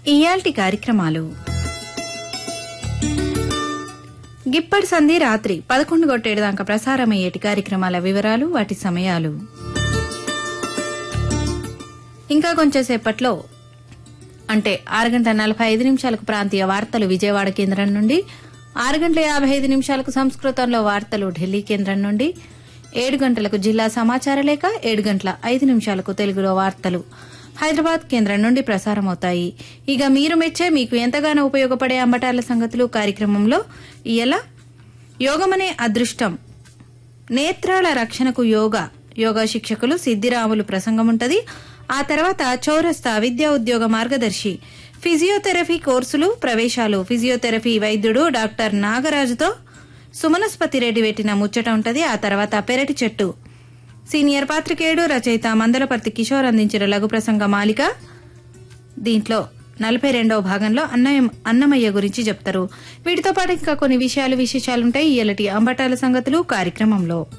ఇయాల్టి కార్యక్రమాలు గిప్పటి సంధి రాత్రి పదకొండు కొట్టేడు దాకా ప్రసారమయ్యేటి కార్యక్రమాల వివరాలు వాటి సమయాలు ఇంకా కొంచెం సేపట్లో అంటే ఆరు గంటల నలభై ఐదు నిమిషాలకు ప్రాంతీయ వార్తలు విజయవాడ కేంద్రం నుండి ఆరు గంటల యాభై ఐదు నిమిషాలకు సంస్కృతంలో వార్తలు ఢిల్లీ కేంద్రం నుండి ఏడు గంటలకు జిల్లా సమాచార లేఖ ఏడు గంటల ఐదు నిమిషాలకు తెలుగులో వార్తలు హైదరాబాద్ కేంద్రం నుండి ప్రసారమవుతాయి ఇక మీరు మెచ్చే మీకు ఎంతగానో ఉపయోగపడే అంబటాల సంగతులు కార్యక్రమంలో ఇలా యోగమనే అదృష్టం నేత్రాల రక్షణకు యోగా యోగా శిక్షకులు సిద్దిరాములు ప్రసంగం ఉంటది ఆ తర్వాత చౌరస్తా విద్యా ఉద్యోగ మార్గదర్శి ఫిజియోథెరపీ కోర్సులు ప్రవేశాలు ఫిజియోథెరపీ వైద్యుడు డాక్టర్ నాగరాజుతో సుమనస్పతి రెడ్డి పెట్టిన ముచ్చట ఉంటది ఆ తర్వాత పెరటి చెట్టు సీనియర్ పాత్రికేయుడు రచయిత మందలపర్తి కిషోర్ అందించిన లఘు ప్రసంగ మాలిక దీంట్లో నలభై రెండవ భాగంలో అన్నయ్య అన్నమయ్య గురించి చెప్తారు వీటితో పాటు ఇంకా కొన్ని విషయాలు విశేషాలుంటాయి ఇయలటి అంబటాల సంగతులు కార్యక్రమంలో